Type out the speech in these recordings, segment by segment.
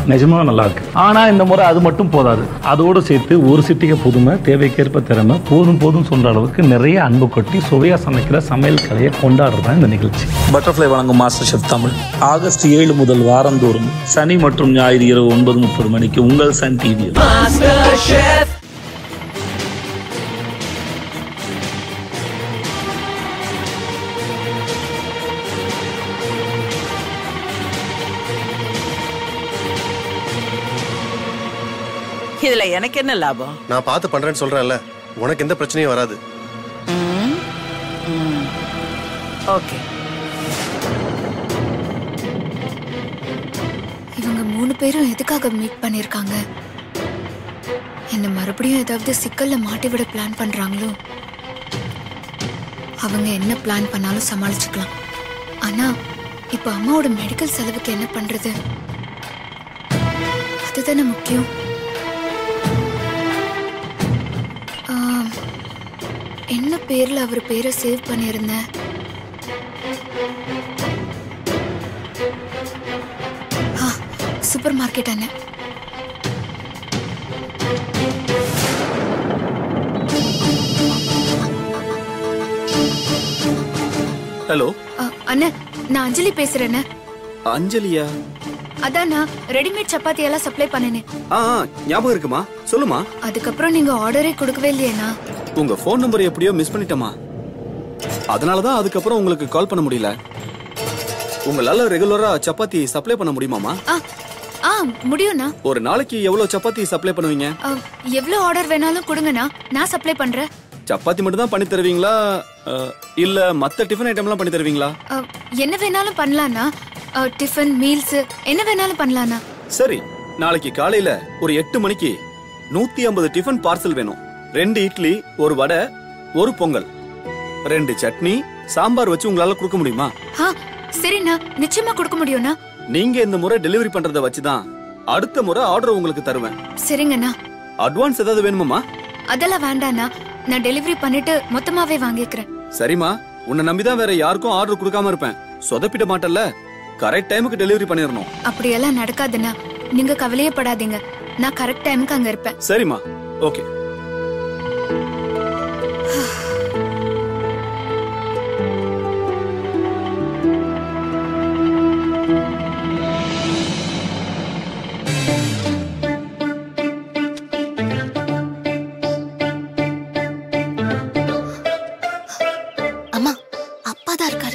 நிஜமாக நல்லா இருக்கு ஆனால் இந்த முறை அது மட்டும் போதாது அதோடு சேர்த்து ஒரு சிட்டிகை புதுமை தேவைக்கேற்ப திறமை போதும் போதும் சொல்கிற அளவுக்கு நிறைய அன்பு கொட்டி சுவையாக சமைக்கிற சமையல் கலையை கொண்டாடுறது தான் இந்த நிகழ்ச்சி பட்டர்ஃப்ளை வழங்கும் மாஸ்டர் ஷெஃப் தமிழ் ஆகஸ்ட் ஏழு முதல் வாரந்தோறும் சனி மற்றும் ஞாயிறு இரவு ஒன்பது முப்பது மணிக்கு உங்கள் சன் டிவியில் இதுல எனக்கு என்ன லாபம் நான் பார்த்து பண்றேன்னு சொல்றேன்ல உனக்கு எந்த பிரச்சனையும் வராது ஓகே இவங்க மூணு பேரும் எதுக்காக மீட் பண்ணிருக்காங்க என்ன மறுபடியும் ஏதாவது சிக்கல்ல மாட்டி விட பிளான் பண்றாங்களோ அவங்க என்ன பிளான் பண்ணாலும் சமாளிச்சுக்கலாம் ஆனா இப்ப அம்மாவோட மெடிக்கல் செலவுக்கு என்ன பண்றது அதுதானே முக்கியம் ஆம், என்ன பேர்ல அவர் பேரை சேவ் பண்ணியிருந்தேன் ஆ, சூப்பர் மார்க்கெட் அண்ணன் ஹலோ ஆ, அண்ணன் நான் அஞ்சலி பேசுறேண்ணே அஞ்சலியா அதான் நான் ரெடிமேட் சப்பாத்தி எல்லாம் சப்ளை பண்ணினேன் ஆ ஆ, ஞாபகம் இருக்குமா சொல்லுமா அதுக்கப்புறம் நீங்க ஆர்டரே கொடுக்கவே இல்லையேண்ணா உங்க ஃபோன் நம்பர் எப்படியோ மிஸ் பண்ணிட்டேமா அதனால தான் அதுக்கப்புறம் உங்களுக்கு கால் பண்ண முடியல உங்களால ரெகுலரா சப்பாத்தி சப்ளை பண்ண முடியுமாமா ஆ ஆ முடியும்ண்ணா ஒரு நாளைக்கு எவ்வளவு சப்பாத்தி சப்ளை பண்ணுவீங்க ஆ, எவ்வளவு ஆர்டர் வேணாலும் கொடுங்கண்ணா நான் சப்ளை பண்றேன் சப்பாத்தி மட்டும் தான் பண்ணி தருவீங்களா அ, இல்ல மத்த டிஃபன் ஐட்டம்லாம் பண்ணி தருவீங்களா ஆ, என்ன வேணாலும் பண்ணலாம்ண்ணா ஆ, டிஃபன் மீல்ஸ் என்ன வேணாலும் பண்ணலாம்ண்ணா சரி நாளைக்கு காலையில ஒரு எட்டு மணிக்கு நூத்தி ஐம்பது டிஃபன் பார்சல் வேணும் ரெண்டு இட்லி ஒரு வடை ஒரு பொங்கல் ரெண்டு சட்னி சாம்பார் வச்சு உங்களால கொடுக்க முடியுமா ஆ சரிண்ணா நிச்சயமா கொடுக்க முடியும்ண்ணா நீங்க இந்த முறை டெலிவரி பண்றத வச்சுதான் அடுத்த முறை ஆர்டர் உங்களுக்கு தருவேன் சரிங்கண்ணா அட்வான்ஸ் ஏதாவது வேணுமாமா அதெல்லாம் வேண்டாண்ணா நான் டெலிவரி பண்ணிட்டு மொத்தமாவே வாங்கிக்கிறேன் சரிம்மா உன்னை நம்பிதான் வேற யாருக்கும் ஆர்டர் கொடுக்காம இருப்பேன் சொதப்பிட மாட்டல்ல கரெக்ட் டைமுக்கு டெலிவரி பண்ணிடணும் அப்படியெல்லாம் நடக்காதுண்ணா நீங்க கவலையே படாதீங்க நான் கரெக்ட் டைமுக்கு அங்க இருப்பேன் சரிம்மா ஓகே அம்மா அப்பா தான் இருக்காரு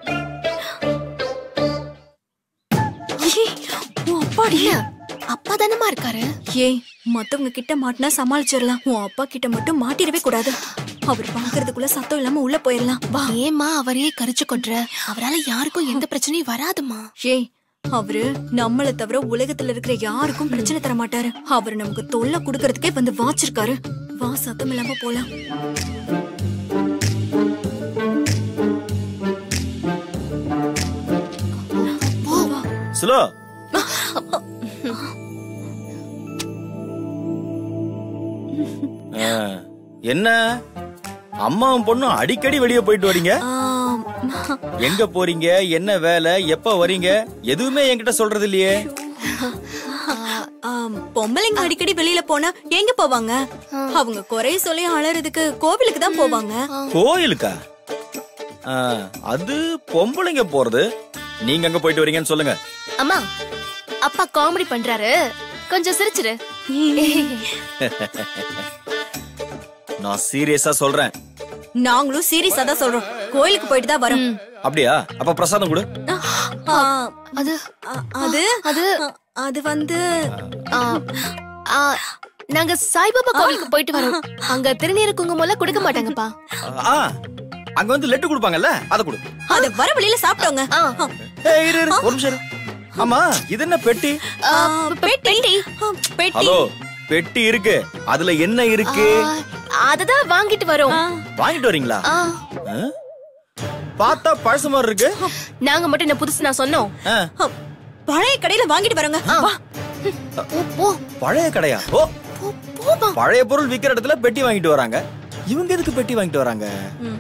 அப்பாடி அப்பா தானமா இருக்காரு ஏய் மத்தவங்க கிட்ட மாட்டினா சமாளிச்சிடலாம் உன் அப்பா கிட்ட மட்டும் மாட்டிடவே கூடாது அவர் பாக்குறதுக்குள்ள சத்தம் இல்லாம உள்ள போயிடலாம் வா ஏமா அவரையே கரிச்சு கொட்டுற அவரால யாருக்கும் எந்த பிரச்சனையும் வராதுமா ஏய் அவரு நம்மள தவிர உலகத்துல இருக்கிற யாருக்கும் பிரச்சனை தர மாட்டாரு அவர் நமக்கு தொல்லை குடுக்கறதுக்கே வந்து வாச்சிருக்காரு வா சத்தம் இல்லாம போலாம் சுலோ ஆ, என்ன அம்மாவும் பொண்ணும் அடிக்கடி வெளியே போயிட்டு வரீங்க ஆம், எங்க போறீங்க என்ன வேலை எப்ப வரீங்க எதுவுமே என்கிட்ட சொல்றது இல்லையே ஆம், பொம்பளைங்க அடிக்கடி வெளியில போனா எங்க போவாங்க அவங்க குறைய சொல்லி அலறதுக்கு கோவிலுக்கு தான் போவாங்க கோயிலுக்கா ஆ, அது பொம்பளைங்க போறது நீங்க அங்க போயிட்டு வரீங்கன்னு சொல்லுங்க அம்மா அப்பா காமெடி பண்றாரு கொஞ்சம் சிரிச்சிரு நான் சீரியஸா சொல்றேன் நாங்களும் சீரியஸா தான் சொல்றோம் கோயிலுக்கு போயிட்டு தான் வரோம் அப்படியா அப்ப பிரசாதம் கொடு ஆ, அது அ- அது அது அ- அது வந்து ஆ, ஆ, நாங்க சாய்பாபா கோவிலுக்கு போயிட்டு வரோம் அங்க திருநீர் குங்குமம் கொடுக்க மாட்டாங்கப்பா ஆ அங்க வந்து லெட்டு கொடுப்பாங்கல்ல அத கொடு அத வர வழியில சாப்பிட்டோங்க ஆ. ஏய், இரு இரு ஒரு நிமிஷம் இரு. ஆமா இது என்ன பெட்டி ஆ, பெ- பெட்டி ஆ, பெட்டி ஹலோ பெட்டி இருக்கு அதுல என்ன இருக்கு ஆ, அததான் வாங்கிட்டு வரோம் வாங்கிட்டு வரீங்களா ஆ, ஆ? பார்த்தா பழசு மாதிரி இருக்கு நாங்க மட்டும் என்ன புதுசு நான் சொன்னோம் ஆ, ஆ, பழைய கடையில வாங்கிட்டு வரோங்க வா. போ, போ பழைய கடையா ஓ போ, போமா பழைய பொருள் விக்கிற இடத்துல பெட்டி வாங்கிட்டு வராங்க இவங்க எதுக்கு பெட்டி வாங்கிட்டு வராங்க ம்?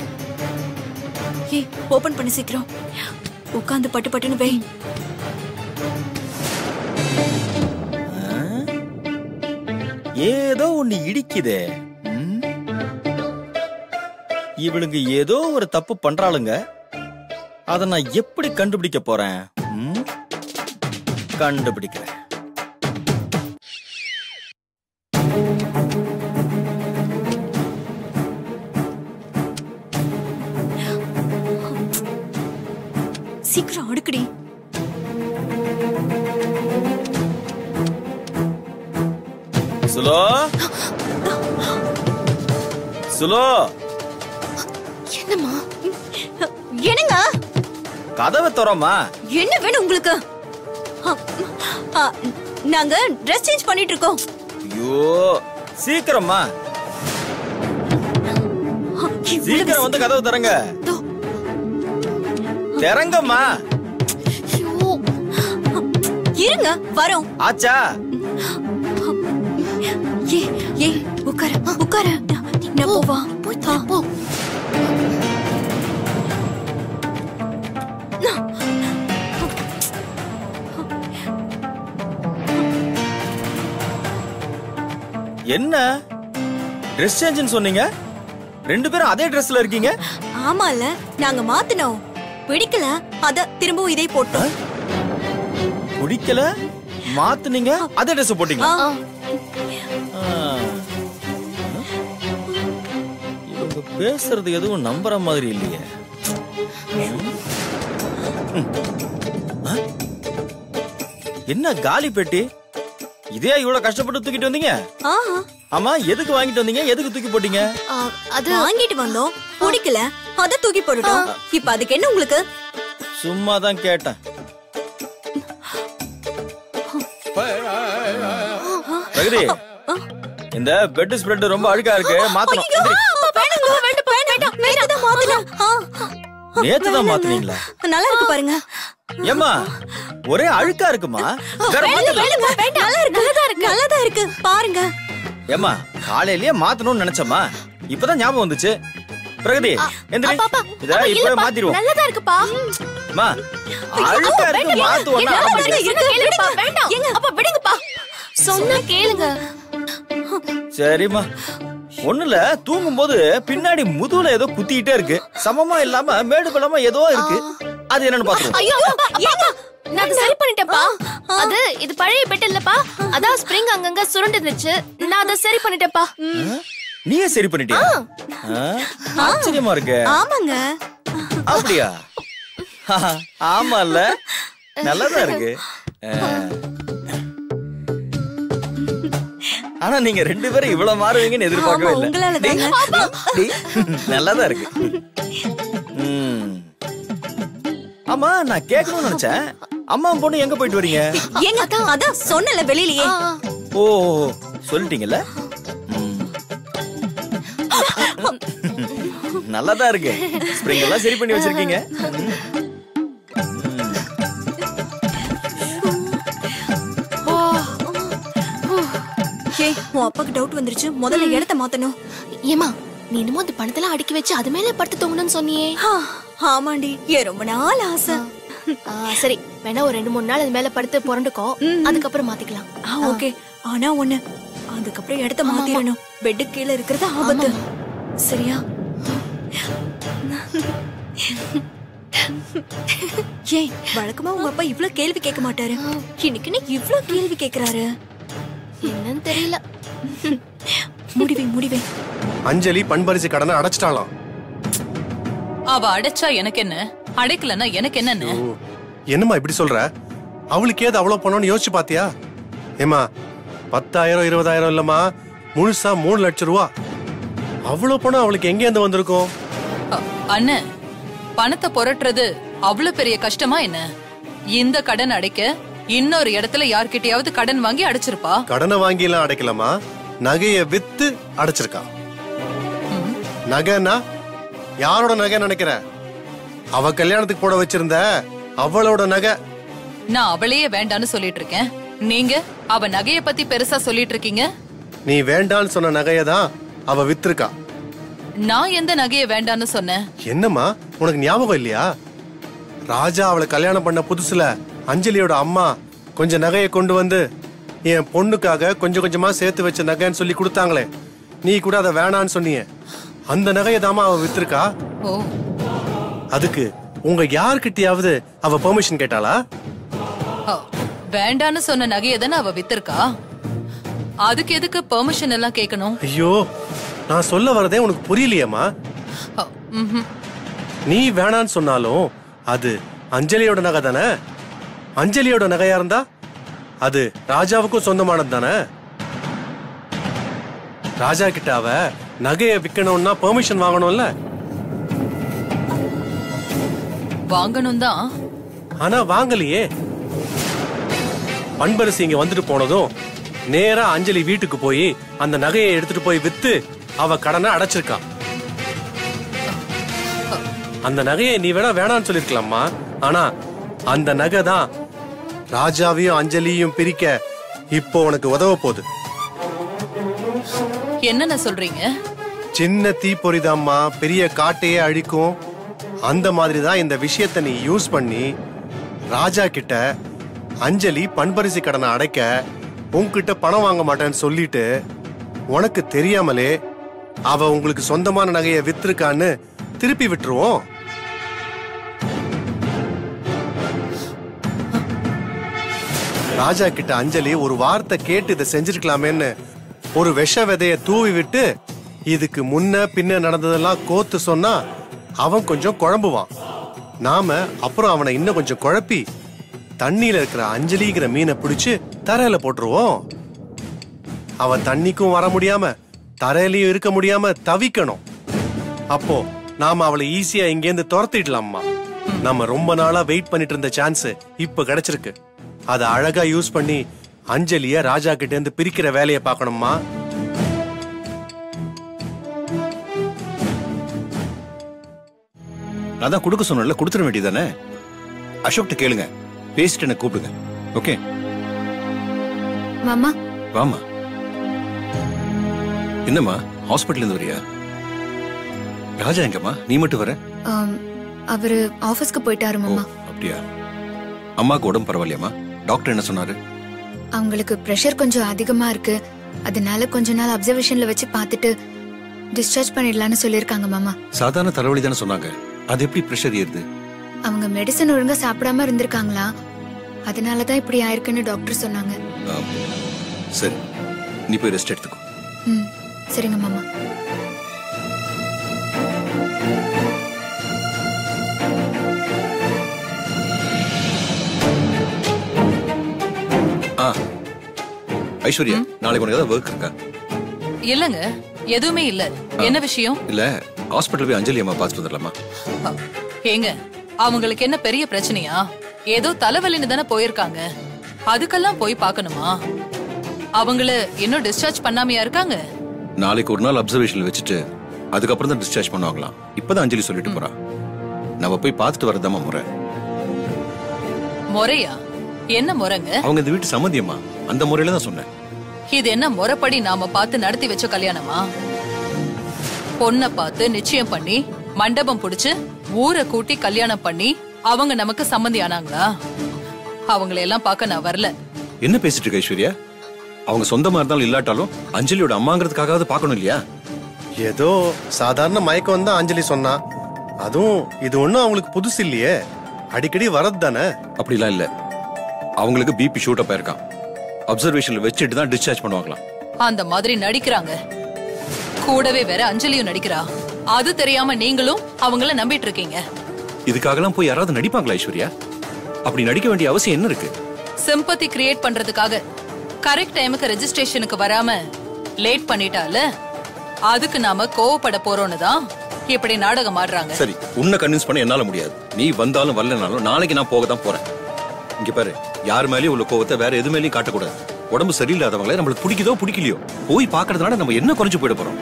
ஏய் ஓபன் பண்ணி சீக்கிரம் உட்கார்ந்து பட்டு பட்டுன்னு வை ஆ? ஏதோ ஒண்ணு இடிக்குதே ம்? இவளுங்க ஏதோ ஒரு தப்பு பண்றாளுங்க அத நான் எப்படி கண்டுபிடிக்க போறேன் ம்? கண்டுபிடிக்கிறேன் சீக்கிரம் அடுக்கடி சுலோ சுலோ என்னம்மா என்னங்க கதவை திறமா என்ன வேணும் உங்களுக்கு அ, அ, நாங்க ட்ரெஸ் சேஞ்ச் பண்ணிட்டு இருக்கோம் ஐயோ சீக்கிரமா சீக்கிரம் வந்து கதவு திறங்க திறங்கம்மா இருங்க வரோம் ஆச்சா ஏ ஏ உட்கார உட்கார நான் போவா போய் தர, போ என்ன ட்ரெஸ் சேஞ்சுன்னு சொன்னீங்க ரெண்டு பேரும் அதே ட்ரெஸ்ல இருக்கீங்க ஆமால நாங்க மாத்தினோம் பிடிக்கல அத திரும்பவும் இதே போட்டோம் பிடிக்கல மாத்துனீங்க அதே ட்ரெஸ் போட்டீங்க ஆ, இவங்க பேசுறது எதுவும் நம்புற மாதிரி இல்லையே ம். ஆ? என்ன காலி பெட்டி இதே இவ்வளவு கஷ்டப்பட்டு தூக்கிட்டு வந்தீங்க ஆ, ஆமா எதுக்கு வாங்கிட்டு வந்தீங்க எதுக்கு தூக்கி போட்டீங்க ஆ, அது வாங்கிட்டு வந்தோம் பிடிக்கல அத தூக்கி போட்டுட்டோம் இப்ப அதுக்கு என்ன உங்களுக்கு சும்மா தான் கேட்டேன் பிரகதி இந்த பெட் ஸ்ப்ரெட் ரொம்ப அழுக்கா இருக்கு மாத்தணும் ஐயோ, எந்திரி. வேணாங்க, வேண்டாம், வேண்டாம், நேத்துதான் மாத்தினோம். ஆ, நேத்து தான் மாத்துனீங்களா நல்லா இருக்கு பாருங்க ஏம்மா ஒரே அழுக்கா இருக்குமா வேற வேண்டாம், மாத்தலாம். வேண்டாம், நல்லா இருக்கு நல்லாதான் இருக்கு பாருங்க ஏம்மா காலையிலேயே மாத்தணும்னு நினைச்சம்மா இப்பதான் ஞாபகம் வந்துச்சு பிரகதி எந்திரி பாப்பா இத இப்பவே மாத்திடுவோம் நல்லதா இருக்குப்பா அம்மா அழுக்கா இருக்கு மாத்துவோம்னா என்ன ஆரம்பிக்கிறேன். இருக்கு, கேளுப்பா விடுங்க. வேண்டாம் ஏங்க, அப்பா விடுங்கப்பா சொன்னா கேளுங்க சரிம்மா ஒண்ணுல தூங்கும் போது பின்னாடி முதுகுல ஏதோ குத்திக்கிட்டே இருக்கு சமமா இல்லாம மேடு பள்ளமா ஏதோ இருக்கு அது என்னன்னு பாத்துருவோம் ஐயோ அப்பா, அப்பா, அப்பா. நான் அதை சரி பண்ணிட்டேன்ப்பா அது இது பழைய பெட் இல்லப்பா அதான் ஸ்ப்ரிங் அங்கங்க சுருண்டு இருந்துச்சு நான் அதை சரி பண்ணிட்டேன்ப்பா நீயே சரி பண்ணிட்டியா ஆ? ஆச்சரியமா இருக்கு ஆமாங்க அப்படியா ஆமால்ல நல்லதா இருக்கு ஆ. ஆனா நீங்க ரெண்டு பேரும் இவ்வளவு மாறுவீங்கன்னு எதிர்பார்க்கவே ஆமா, இல்ல உங்களால டேய், தாங்க. டேய், நல்லாதான் இருக்கு ம். ஆமா நான் கேட்கணும்னு நினைச்சேன் அம்மா பொண்ணு எங்க போயிட்டு வரீங்க ஏங்க அதான் சொன்னல வெளியிலயே ஆ, ஓ சொல்லிட்டீங்கல்ல ம். நல்லாதான் இருக்கு ஸ்ப்ரிங் எல்லாம் சரி பண்ணி வச்சிருக்கீங்க ம். ஏய் உன் அப்பாக்கு டவுட் வந்துருச்சு முதல்ல இடத்த மாத்தணும் ஏமா நீ இன்னமும் அந்த பணத்தெல்லாம் அடுக்கி வச்சு அது மேல படுத்து தூங்கணும்னு சொன்னியே ஆ, ஆமாண்டி ஏ ரொம்ப நாள் ஆசை ஆ, சரி வேணா ஒரு ரெண்டு மூணு நாள் அது மேல படுத்து புரண்டுக்கோ அதுக்கப்புறம் மாத்திக்கலாம் ஆ ஓகே ஆனா ஒண்ணு அதுக்கப்புறம் இடத்த மாத்திரணும் பெட்டு கீழே இருக்கிறது ஆபத்து சரியா ஏய் வழக்கமா உங்க அப்பா இவ்ளோ கேள்வி கேட்க மாட்டாரு இன்னைக்குன்னு இவ்ளோ கேள்வி கேக்குறாரு என்னன்னு தெரியல முடிவே முடிவே அஞ்சலி பண்பரிசு கடனை அடைச்சிட்டாளாம் அவ அடைச்சா எனக்கு என்ன அடைக்கலன்னா எனக்கு என்னன்னு ஓ, என்னம்மா இப்படி சொல்ற அவளுக்கு ஏது அவ்வளவு பணம்னு யோசிச்சு பாத்தியா ஏமா பத்தாயிரம் இருபதாயிரம் இல்லம்மா முழுசா மூணு லட்சம் ரூபா அவ்வளவு பணம் அவளுக்கு எங்க இருந்து வந்திருக்கும் அ- அண்ணன் பணத்தை புரட்டுறது அவ்வளவு பெரிய கஷ்டமா என்ன இந்த கடன் அடைக்க இன்னொரு இடத்துல யார்கிட்டயாவது கடன் வாங்கி அடைச்சிருப்பா கடனை வாங்கி எல்லாம் அடைக்கலாமா நகைய வித்து அடைச்சிருக்கா நகைன்னா யாரோட நகை நினைக்கிற அவ கல்யாணத்துக்கு போட வச்சிருந்த அவளோட நகை நான் அவளையே வேண்டான்னு சொல்லிட்டு இருக்கேன் நீங்க அவ நகைய பத்தி பெருசா சொல்லிட்டு இருக்கீங்க நீ வேண்டான்னு சொன்ன நகையை தான் அவ வித்திருக்கா நான் எந்த நகைய வேண்டான்னு சொன்னேன் என்னம்மா உனக்கு ஞாபகம் இல்லையா ராஜா அவளை கல்யாணம் பண்ண புதுசுல அஞ்சலியோட அம்மா கொஞ்சம் நகையை கொண்டு வந்து என் பொண்ணுக்காக கொஞ்சம் கொஞ்சமா சேர்த்து வச்ச நகைன்னு சொல்லி கொடுத்தாங்களே நீ கூட அதை வேணான்னு சொன்னியே அந்த நகையை தாமா அவ வித்திருக்கா ஓ அதுக்கு உங்க யார்கிட்டயாவது அவ பெர்மிஷன் கேட்டாளா ஆ, வேண்டான்னு சொன்ன நகையை தானே அவ வித்திருக்கா அதுக்கு எதுக்கு பெர்மிஷன் எல்லாம் கேட்கணும் ஐயோ நான் சொல்ல வரதே உனக்கு புரியலையேம்மா ஆ, ம்ஹும். நீ வேணான்னு சொன்னாலும் அது அஞ்சலியோட நகை தானே அஞ்சலியோட நகையா இருந்தா அது ராஜாவுக்கும் சொந்தமானது தானே ராஜா கிட்ட அவ நகையை விற்கணும்னா பெர்மிஷன் வாங்கணும்ல வாங்கணும் தான் ஆனா வாங்கலையே பண்பரசி இங்க வந்துட்டு போனதும் நேரா அஞ்சலி வீட்டுக்கு போய் அந்த நகையை எடுத்துட்டு போய் வித்து அவ கடனை அடைச்சிருக்கா அந்த நகையை நீ வேணா வேணான்னு சொல்லிருக்கலாமா ஆனா அந்த நகை தான் ராஜாவையும் அஞ்சலியும் பிரிக்க இப்போ உனக்கு உதவ போகுது என்னென்ன சொல்றீங்க சின்ன தீப்பொறிதாம்மா பெரிய காட்டையே அழிக்கும் அந்த மாதிரி தான் இந்த விஷயத்தை நீ யூஸ் பண்ணி ராஜா கிட்ட அஞ்சலி பண்பரிசி கடனை அடைக்க உன்கிட்ட பணம் வாங்க மாட்டேன்னு சொல்லிட்டு உனக்கு தெரியாமலே அவ உங்களுக்கு சொந்தமான நகையை வித்திருக்கான்னு திருப்பி விட்டுருவோம் ராஜா கிட்ட அஞ்சலி ஒரு வார்த்தை கேட்டு இதை செஞ்சிருக்கலாமேன்னு ஒரு விஷ விதைய தூவி விட்டு இதுக்கு முன்ன பின்ன நடந்ததெல்லாம் கோத்து சொன்னா அவன் கொஞ்சம் குழம்புவான் நாம அப்புறம் அவனை இன்னும் கொஞ்சம் குழப்பி தண்ணியில இருக்கிற அஞ்சலிங்கிற மீனை பிடிச்சு தரையில போட்டுருவோம் அவன் தண்ணிக்கும் வர முடியாம தரையிலயும் இருக்க முடியாம தவிக்கணும் அப்போ நாம அவளை ஈஸியா இங்கேருந்து துரத்திடலாம்மா நம்ம ரொம்ப நாளா வெயிட் பண்ணிட்டு இருந்த சான்ஸ் இப்ப கிடைச்சிருக்கு அதை அழகா யூஸ் பண்ணி அஞ்சலிய ராஜா கிட்ட இருந்து பிரிக்கிற வேலையை பார்க்கணும்மா நான் தான் கொடுக்க சொன்னேன்ல கொடுத்துட வேண்டியதானே அசோக்ட்ட கேளுங்க பேசிட்டு என்ன கூப்பிடுங்க ஓகே மாமா வாமா என்னம்மா ஹாஸ்பிட்டல் இருந்து வரியா ராஜா எங்கம்மா நீ மட்டும் வர ஆம், அவரு ஆபீஸ்க்கு போயிட்டாரு மாமா அப்படியா அம்மாக்கு உடம்பு பரவாயில்லையாம்மா டாக்டர் என்ன சொன்னாரு அவங்களுக்கு பிரஷர் கொஞ்சம் அதிகமா இருக்கு அதனால கொஞ்ச நாள் அப்சர்வேஷன்ல வச்சு பார்த்துட்டு டிஸ்சார்ஜ் பண்ணிடலாம்னு சொல்லியிருக்காங்க மாமா சாதாரண தலைவலி தானே சொன்னாங்க அது எப்படி ப்ரெஷர் ஏறுது அவங்க மெடிசன் ஒழுங்கா சாப்பிடாம இருந்திருக்காங்களா அதனால தான் இப்படி ஆயிருக்குன்னு டாக்டர் சொன்னாங்க ஆ, சரி நீ போய் ரெஸ்ட் எடுத்துக்கோ ம் சரிங்க மாமா ஆ ஐஸ்வர்யா நாளைக்கு உனக்கு ஏதாவது ஒர்க் இருக்கா இல்லங்க எதுவுமே இல்ல என்ன விஷயம் இல்ல ஹாஸ்பிட்டல் போய் அஞ்சலி அம்மா பார்த்துட்டு வந்துடலாமா அ, ஏங்க அவங்களுக்கு என்ன பெரிய பிரச்சனையா ஏதோ தலைவலின்னு தானே போயிருக்காங்க அதுக்கெல்லாம் போய் பார்க்கணுமா அவங்கள இன்னும் டிஸ்சார்ஜ் பண்ணாமையா இருக்காங்க நாளைக்கு ஒரு நாள் அப்சர்வேஷன்ல வச்சுட்டு அதுக்கப்புறம் தான் டிஸ்சார்ஜ் பண்ணுவாங்களாம் இப்பதான் அஞ்சலி சொல்லிட்டு போறா நம்ம போய் பார்த்துட்டு வரதாமா முறை முறையா என்ன முறைங்க அவங்க இந்த வீட்டு சம்மந்தியம்மா அந்த முறையில தான் சொன்னேன் இது என்ன முறைப்படி நாம பார்த்து நடத்தி வச்ச கல்யாணமா பொண்ணை பார்த்து நிச்சயம் பண்ணி மண்டபம் புடிச்சு ஊரை கூட்டி கல்யாணம் பண்ணி அவங்க நமக்கு சம்மந்தி ஆனாங்களா அவங்களை எல்லாம் பார்க்க நான் வரல என்ன பேசிட்டு இருக்க ஐஸ்வர்யா அவங்க சொந்தமா இருந்தாலும் இல்லாட்டாலும் அஞ்சலியோட அம்மாங்கிறதுக்காகவது பார்க்கணும் இல்லையா ஏதோ சாதாரண மயக்கம் தான் அஞ்சலி சொன்னா அதுவும் இது ஒண்ணும் அவங்களுக்கு புதுசு இல்லையே அடிக்கடி வரது தானே அப்படிலாம் இல்ல அவங்களுக்கு பிபி ஷூட் அப் ஆயிருக்கான் அப்சர்வேஷன்ல வச்சுட்டு தான் டிஸ்சார்ஜ் பண்ணுவாங்களாம் அந்த மாதிரி நடிக்கிறாங்க கூடவே வேற அஞ்சலியும் நடிக்கிறா அது தெரியாம நீங்களும் அவங்கள நம்பிட்டு இருக்கீங்க இதுக்காகலாம் போய் யாராவது நடிப்பாங்களா ஐஸ்வர்யா அப்படி நடிக்க வேண்டிய அவசியம் என்ன இருக்கு சிம்பத்தி கிரியேட் பண்றதுக்காக கரெக்ட் டைமுக்கு ரெஜிஸ்ட்ரேஷனுக்கு வராம லேட் பண்ணிட்டால அதுக்கு நாம கோவப்பட போறோம்னு தான் இப்படி நாடகம் ஆடுறாங்க சரி உன்னை கன்வின்ஸ் பண்ண என்னால முடியாது நீ வந்தாலும் வரலனாலும் நாளைக்கு நான் போக தான் போறேன் இங்க பாரு யார் மேலயும் உள்ள கோவத்தை வேற எது மேலயும் காட்டக்கூடாது உடம்பு சரியில்லாதவங்களே நம்மளுக்கு பிடிக்குதோ பிடிக்கலையோ போய் பாக்குறதுனால நம்ம என்ன குறைஞ்சு போயிட போறோம்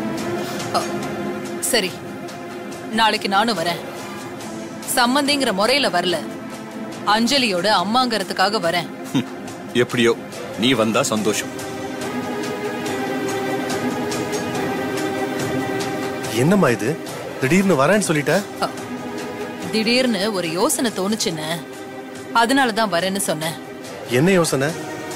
சரி நாளைக்கு நானும் வரேன் சம்மந்திங்கிற முறையில வரல அஞ்சலியோட அம்மாங்கிறதுக்காக வரேன் ஹம், எப்படியோ நீ வந்தா சந்தோஷம் என்னம்மா இது திடீர்னு வரேன்னு சொல்லிட்ட திடீர்னு ஒரு யோசனை தோணுச்சுன்னு அதனாலதான் வரேன்னு சொன்னேன் என்ன யோசனை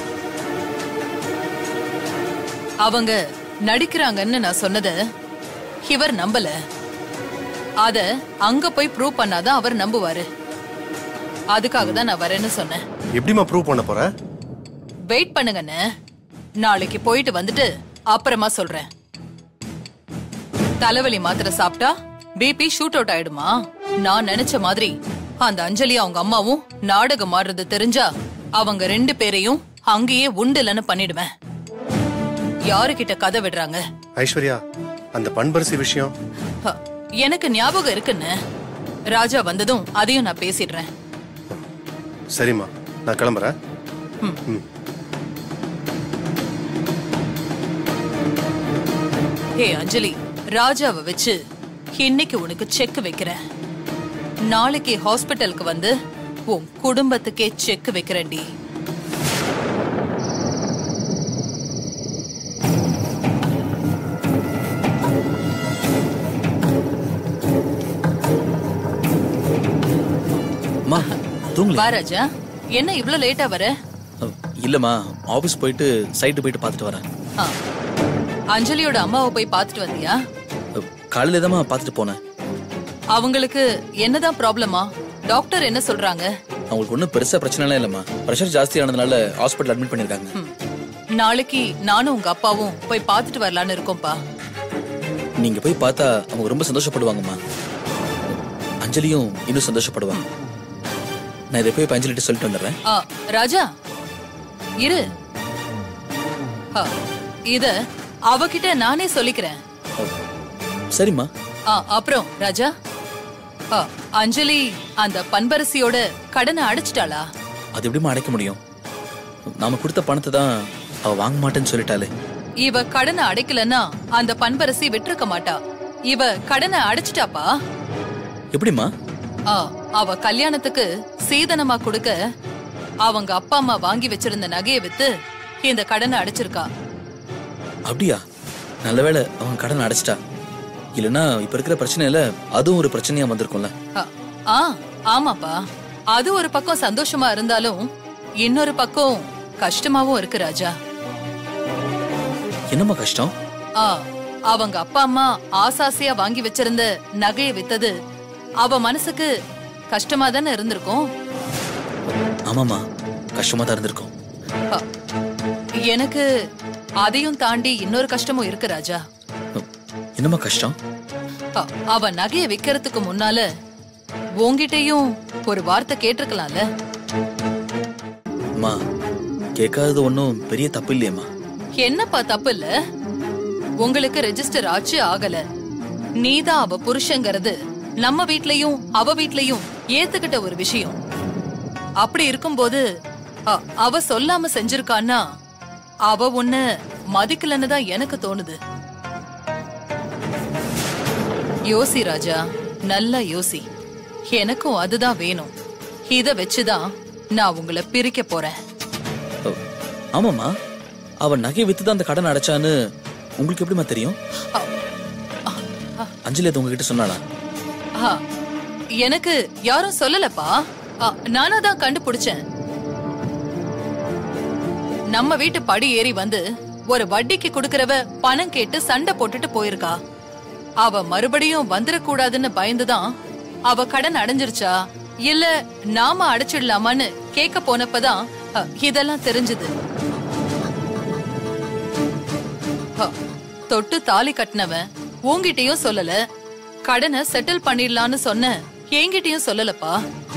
அவங்க நடிக்கிறாங்கன்னு நான் சொன்னத இவர் நம்பல அத அங்க போய் ப்ரூவ் பண்ணாதான் அவர் நம்புவாரு அதுக்காக தான் நான் வரேன்னு சொன்னேன் எப்படிம்மா ப்ரூவ் பண்ண போற வெயிட் பண்ணுங்கண்ணே நாளைக்கு போயிட்டு வந்துட்டு அப்புறமா சொல்றேன் தலைவலி மாத்திரை சாப்பிட்டா பிபி ஷூட் அவுட் ஆயிடுமா நான் நினைச்ச மாதிரி அந்த அஞ்சலி அவங்க அம்மாவும் நாடகம் ஆடுறது தெரிஞ்சா அவங்க ரெண்டு பேரையும் அங்கேயே உண்டுலன்னு பண்ணிடுவேன் யாருகிட்ட கதை விடுறாங்க ஐஸ்வர்யா அந்த பண்பரிசி விஷயம் ஹ, எனக்கு ஞாபகம் இருக்குன்னு ராஜா வந்ததும் அதையும் நான் பேசிடுறேன் சரிம்மா நான் கிளம்புறேன் ம். ம். ஹே அஞ்சலி ராஜாவை வச்சு இன்னைக்கு உனக்கு செக் வைக்கிறேன் நாளைக்கு ஹாஸ்பிட்டலுக்கு வந்து உன் குடும்பத்துக்கே செக் வைக்கிறேன்டி அம்மா தூங்கல வா ராஜா என்ன இவ்ளோ லேட்டா வர இல்லம்மா ஆபீஸ் போயிட்டு சைட்டு போயிட்டு பார்த்துட்டு வரேன் ஆ. அஞ்சலியோட அம்மாவை போய் பார்த்துட்டு வந்தியா காலையில தான் பார்த்துட்டு போனேன் அவங்களுக்கு என்னதான் ப்ராப்ளமா டாக்டர் என்ன சொல்றாங்க அவங்களுக்கு ஒன்றும் பெருசா பிரச்சனைலாம் இல்லைம்மா ப்ரெஷர் ஜாஸ்தி ஆனதுனால ஹாஸ்பிட்டல் அட்மிட் பண்ணிருக்காங்க நாளைக்கு நானும் உங்க அப்பாவும் போய் பார்த்துட்டு வரலான்னு இருக்கோம்ப்பா நீங்க போய் பார்த்தா அவங்க ரொம்ப சந்தோஷப்படுவாங்கம்மா அஞ்சலியும் இன்னும் சந்தோஷப்படுவாங்க நான் இதை போய் இப்ப அஞ்சலிட்ட சொல்லிட்டு வந்துடுறேன் ஆ, ராஜா இரு ஆ, இத அவகிட்ட நானே சொல்லிக்கிறேன் சரிம்மா ஆ, அப்புறம் ராஜா ஆ, அஞ்சலி அந்த பண்பரசியோட கடனை அடைச்சிட்டாளா அது எப்படிம்மா அடைக்க முடியும் நாம கொடுத்த பணத்தை தான் அவ வாங்க மாட்டேன்னு சொல்லிட்டாலே இவ கடனை அடைக்கலன்னா அந்த பண்பரசி விட்டிருக்க மாட்டா இவ கடனை அடைச்சிட்டாப்பா எப்படிம்மா ஆ, அவ கல்யாணத்துக்கு சீதனமா கொடுக்க அவங்க அப்பா அம்மா வாங்கி வச்சிருந்த நகையை வித்து இந்த கடனை அடைச்சிருக்கா அப்படியா நல்ல வேளை அவன் கடன் அடைச்சிட்டா இல்லைன்னா இப்ப இருக்கிற பிரச்சனையில அதுவும் ஒரு பிரச்சனையா வந்திருக்கும்ல ஆ, ஆ ஆமாப்பா அது ஒரு பக்கம் சந்தோஷமா இருந்தாலும் இன்னொரு பக்கம் கஷ்டமாவும் இருக்கு ராஜா என்னம்மா கஷ்டம் ஆ அவங்க அப்பா அம்மா ஆசாசியா வாங்கி வச்சிருந்த நகையை வித்தது அவ மனசுக்கு கஷ்டமா தானே இருந்திருக்கும் ஆமாம்மா கஷ்டமா தான் இருந்திருக்கும் ஆ, எனக்கு அதையும் தாண்டி இன்னொரு கஷ்டமும் இருக்கு ராஜா என்னம்மா கஷ்டம் ஆ, அவ நகையை விக்கிறதுக்கு முன்னால உன்கிட்டயும் ஒரு வார்த்தை கேட்டிருக்கலாம்ல அம்மா கேட்காதது ஒன்றும் பெரிய தப்பு இல்லையம்மா என்னப்பா தப்பு இல்ல உங்களுக்கு ரெஜிஸ்டர் ஆச்சு ஆகல நீதான் அவ புருஷங்கிறது நம்ம வீட்லயும் அவ வீட்லயும் ஏத்துக்கிட்ட ஒரு விஷயம் அப்படி இருக்கும்போது அ- அவ சொல்லாம செஞ்சிருக்கான்னா அவ உன்ன மதிக்கலன்னு தான் எனக்கு தோணுது யோசி ராஜா நல்லா யோசி எனக்கும் அதுதான் வேணும் இத வச்சுதான் நான் உங்களை பிரிக்க போறேன் ஆமாம்மா அவன் நகை வித்து தான் அந்த கடன் அடைச்சான்னு உங்களுக்கு எப்படிம்மா தெரியும் அஞ்சலி அது உங்ககிட்ட சொன்னாளா ஆ, எனக்கு யாரும் சொல்லலப்பா ஆ, நானா தான் கண்டுபிடிச்சேன் நம்ம வீட்டு படி ஏறி வந்து ஒரு வட்டிக்கு கொடுக்கறவ பணம் கேட்டு சண்டை போட்டுட்டு போயிருக்கா அவ மறுபடியும் வந்துடக்கூடாதுன்னு பயந்துதான் அவ கடன் அடைஞ்சிருச்சா இல்ல நாம அடைச்சிடலாமான்னு கேட்க போனப்பதான் அ, இதெல்லாம் தெரிஞ்சது தொட்டு தாலி கட்டினவன் உன்கிட்டயும் சொல்லல கடனை செட்டில் பண்ணிடலான்னு சொன்ன என்கிட்டயும் சொல்லலப்பா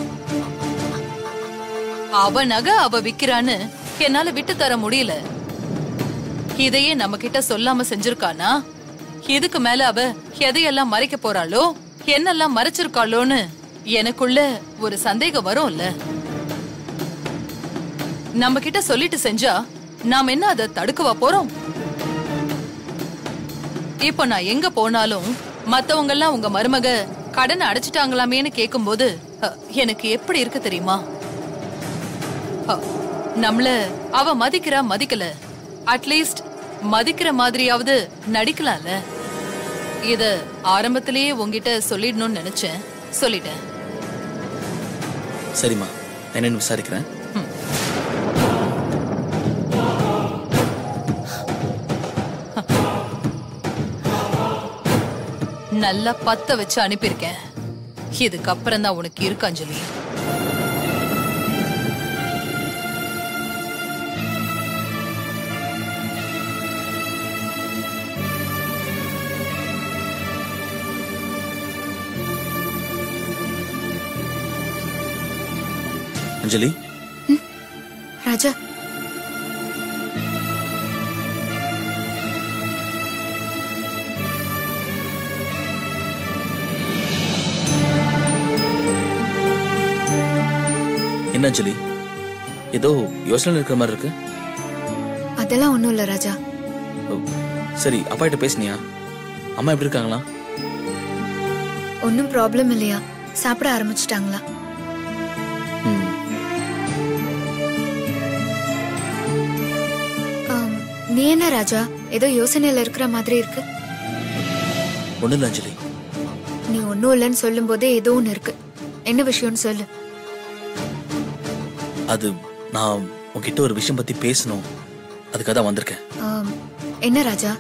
அவ நகை அவ விக்கிறான்னு என்னால விட்டு தர முடியல இதையே நம்ம கிட்ட சொல்லாம செஞ்சிருக்கானா இதுக்கு மேல அவ எதையெல்லாம் மறைக்க போறாளோ என்னெல்லாம் மறைச்சிருக்காளோன்னு எனக்குள்ள ஒரு சந்தேகம் வரும்ல நம்ம கிட்ட சொல்லிட்டு செஞ்சா நாம என்ன அதை தடுக்கவா போறோம் இப்போ நான் எங்க போனாலும் மத்தவங்க எல்லாம் உங்க மருமக கடனை அடைச்சிட்டாங்களாமேன்னு கேக்கும்போது அ, எனக்கு எப்படி இருக்கு தெரியுமா அ, நம்மள அவ மதிக்கிறா மதிக்கல அட்லீஸ்ட் மதிக்கிற மாதிரியாவது நடிக்கலாம்ல இத ஆரம்பத்திலேயே உங்ககிட்ட சொல்லிடணும்னு நினைச்சேன் சொல்லிட்டேன் சரிம்மா நான் என்னன்னு விசாரிக்கிறேன் நல்லா பத்த வச்சு அனுப்பியிருக்கேன் இதுக்கப்புறம் தான் உனக்கு இருக்கு அஞ்சலி அஞ்சலி ராஜா என்ன அஞ்சலி ஏதோ யோசனை இருக்கிற மாதிரி இருக்கு அதெல்லாம் ஒண்ணும் இல்ல ராஜா ஓ, சரி அப்பா கிட்ட பேசுனியா அம்மா எப்படி இருக்காங்களா ஒன்றும் ப்ராப்ளம் இல்லையா சாப்பிட ஆரம்பிச்சிட்டாங்களா ம் ஆம், நீ என்ன ராஜா ஏதோ யோசனையில இருக்கிற மாதிரி இருக்கு ஒன்றும் இல்லை அஞ்சலி நீ ஒன்றும் இல்லைன்னு சொல்லும் போதே ஏதோ ஒன்று இருக்கு என்ன விஷயம்னு சொல்லு அது நான் உன்கிட்ட ஒரு விஷயம் பத்தி பேசணும் அதுக்காக தான் வந்திருக்கேன் ஆம், என்ன ராஜா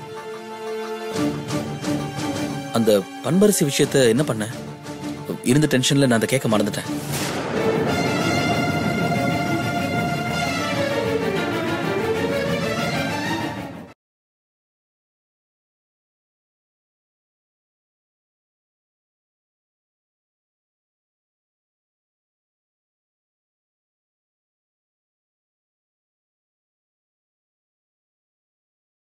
அந்த பண்பரிசி விஷயத்த என்ன பண்ண இருந்த டென்ஷன்ல நான் அதை கேட்க மறந்துட்டேன்